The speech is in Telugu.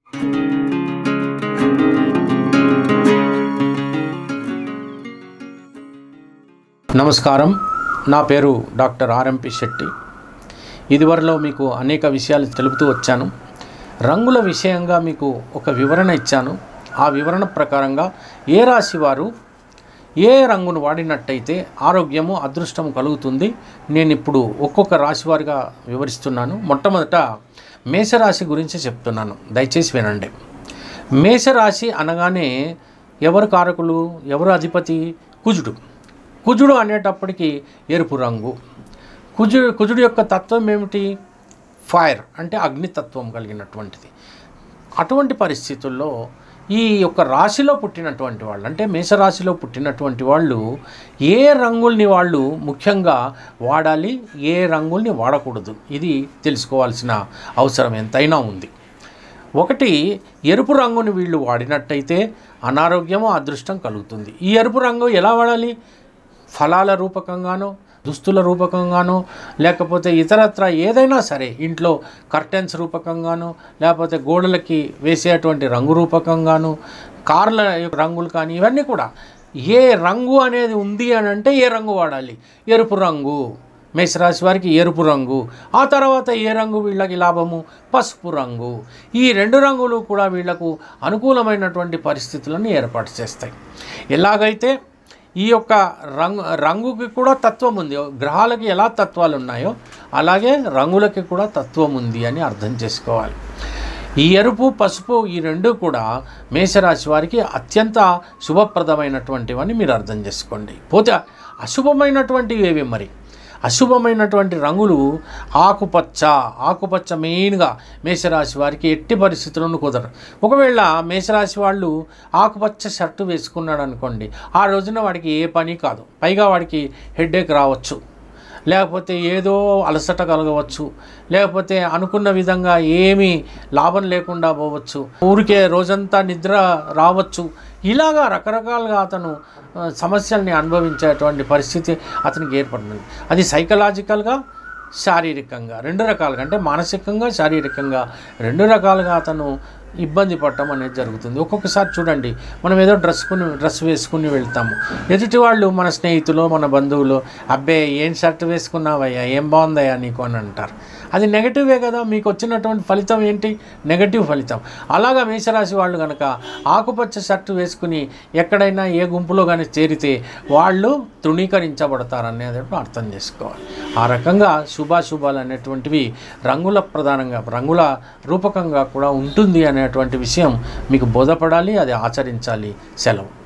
నమస్కారం నా పేరు డాక్టర్ ఆర్ఎంపి శెట్టి ఇదివరలో మీకు అనేక విషయాలు తెలుపుతూ వచ్చాను రంగుల విషయంగా మీకు ఒక వివరణ ఇచ్చాను ఆ వివరణ ప్రకారంగా ఏ రాశి వారు ఏ రంగును వాడినట్టయితే ఆరోగ్యము అదృష్టము కలుగుతుంది నేను ఇప్పుడు ఒక్కొక్క రాశి వారిగా వివరిస్తున్నాను మొట్టమొదట మేషరాశి గురించి చెప్తున్నాను దయచేసి వినండి మేషరాశి అనగానే ఎవరు కారకులు ఎవరు అధిపతి కుజుడు కుజుడు అనేటప్పటికి ఎరుపు రంగు కుజుడు కుజుడు యొక్క తత్వం ఏమిటి ఫైర్ అంటే అగ్నితత్వం కలిగినటువంటిది అటువంటి పరిస్థితుల్లో ఈ యొక్క రాశిలో పుట్టినటువంటి వాళ్ళు అంటే మేషరాశిలో పుట్టినటువంటి వాళ్ళు ఏ రంగుల్ని వాళ్ళు ముఖ్యంగా వాడాలి ఏ రంగుల్ని వాడకూడదు ఇది తెలుసుకోవాల్సిన అవసరం ఎంతైనా ఉంది ఒకటి ఎరుపు రంగుని వీళ్ళు వాడినట్టయితే అనారోగ్యము అదృష్టం కలుగుతుంది ఈ ఎరుపు రంగు ఎలా వాడాలి ఫలాల రూపకంగానో దుస్తుల రూపకంగానో లేకపోతే ఇతరత్ర ఏదైనా సరే ఇంట్లో కర్టెన్స్ రూపకంగానో లేకపోతే గోడలకి వేసేటువంటి రంగు రూపకంగాను కార్ల యొక్క రంగులు కానీ ఇవన్నీ కూడా ఏ రంగు అనేది ఉంది అని అంటే ఏ రంగు వాడాలి ఎరుపు రంగు మేషరాశి వారికి ఎరుపు రంగు ఆ తర్వాత ఏ రంగు వీళ్ళకి లాభము పసుపు రంగు ఈ రెండు రంగులు కూడా వీళ్లకు అనుకూలమైనటువంటి పరిస్థితులను ఏర్పాటు చేస్తాయి ఎలాగైతే ఈ యొక్క రంగు రంగుకి కూడా తత్వం ఉంది గ్రహాలకి ఎలా తత్వాలు ఉన్నాయో అలాగే రంగులకి కూడా తత్వం ఉంది అని అర్థం చేసుకోవాలి ఈ ఎరుపు పసుపు ఈ రెండు కూడా మేషరాశి వారికి అత్యంత శుభప్రదమైనటువంటివని మీరు అర్థం చేసుకోండి పోతే అశుభమైనటువంటివి ఏవి మరి అశుభమైనటువంటి రంగులు ఆకుపచ్చ ఆకుపచ్చ మెయిన్గా మేషరాశి వారికి ఎట్టి పరిస్థితులను కుదరరు ఒకవేళ మేషరాశి వాళ్ళు ఆకుపచ్చ షర్టు వేసుకున్నాడు అనుకోండి ఆ రోజున వాడికి ఏ పని కాదు పైగా వాడికి హెడ్ఏక్ రావచ్చు లేకపోతే ఏదో అలసట కలగవచ్చు లేకపోతే అనుకున్న విధంగా ఏమీ లాభం లేకుండా పోవచ్చు ఊరికే రోజంతా నిద్ర రావచ్చు ఇలాగా రకరకాలుగా అతను ఆ, సమస్యల్ని అనుభవించేటువంటి పరిస్థితి అతనికి ఏర్పడుతుంది అది సైకలాజికల్గా శారీరకంగా రెండు రకాలుగా అంటే మానసికంగా శారీరకంగా రెండు రకాలుగా అతను ఇబ్బంది పడటం అనేది జరుగుతుంది ఒక్కొక్కసారి చూడండి మనం ఏదో డ్రెస్ కొని డ్రెస్ వేసుకుని వెళ్తాము ఎదుటి వాళ్ళు మన స్నేహితులు మన బంధువులు అబ్బే ఏం షర్ట్ వేసుకున్నావయ్యా ఏం బాగుందయ్యా నీకు అని అంటారు అది నెగటివే కదా మీకు వచ్చినటువంటి ఫలితం ఏంటి నెగటివ్ ఫలితం అలాగా మేషరాశి వాళ్ళు కనుక ఆకుపచ్చ షర్టు వేసుకుని ఎక్కడైనా ఏ గుంపులో కానీ చేరితే వాళ్ళు తృణీకరించబడతారనేది అర్థం చేసుకోవాలి ఆ రకంగా శుభాశుభాలు అనేటువంటివి రంగుల ప్రధానంగా రంగుల రూపకంగా కూడా ఉంటుంది అనేటువంటి విషయం మీకు బోధపడాలి అది ఆచరించాలి సెలవు